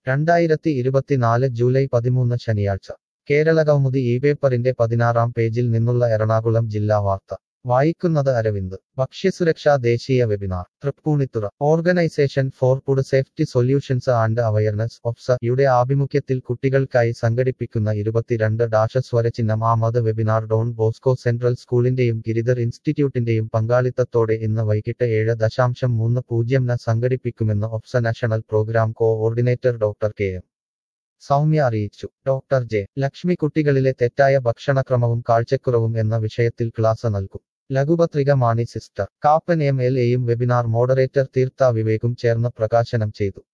രണ്ടായിരത്തി ഇരുപത്തിനാല് ജൂലൈ പതിമൂന്ന് ശനിയാഴ്ച കേരള കൗമുദി ഈ പേപ്പറിന്റെ പതിനാറാം പേജിൽ നിന്നുള്ള എറണാകുളം ജില്ലാ വാർത്ത വായിക്കുന്നത് അരവിന്ദ് ഭക്ഷ്യസുരക്ഷാ ദേശീയ webinar Tripunithura organisation for food safety solutions and awareness ഒഫ്സ യുടെ ആഭിമുഖ്യത്തിൽ കുട്ടികൾക്കായി സംഘടിപ്പിക്കുന്ന ഇരുപത്തിരണ്ട് ഡാഷ സ്വരചിഹ്നം ആമത് വെബിനാർ ഡോൺ ബോസ്കോ സെൻട്രൽ സ്കൂളിന്റെയും ഗിരിധർ ഇൻസ്റ്റിറ്റ്യൂട്ടിന്റെയും പങ്കാളിത്തത്തോടെ ഇന്ന് വൈകിട്ട് ഏഴ് ദശാംശം മൂന്ന് പൂജ്യം ന് സംഘടിപ്പിക്കുമെന്ന് ഒഫ്സ national programme coordinator doctor K M Soumya അറിയിച്ചു ഡോക്ടർ ജെ ലക്ഷ്മി കുട്ടികളിലെ തെറ്റായ ഭക്ഷണക്രമവും കാഴ്ചക്കുറവും എന്ന വിഷയത്തിൽ ക്ലാസ് നൽകും ലഘുപത്രിക Mani sister Kappan M L എയും വെബിനാർ മോഡറേറ്റർ തീർത്ഥ വിവേകും ചേർന്ന് പ്രകാശനം ചെയ്തു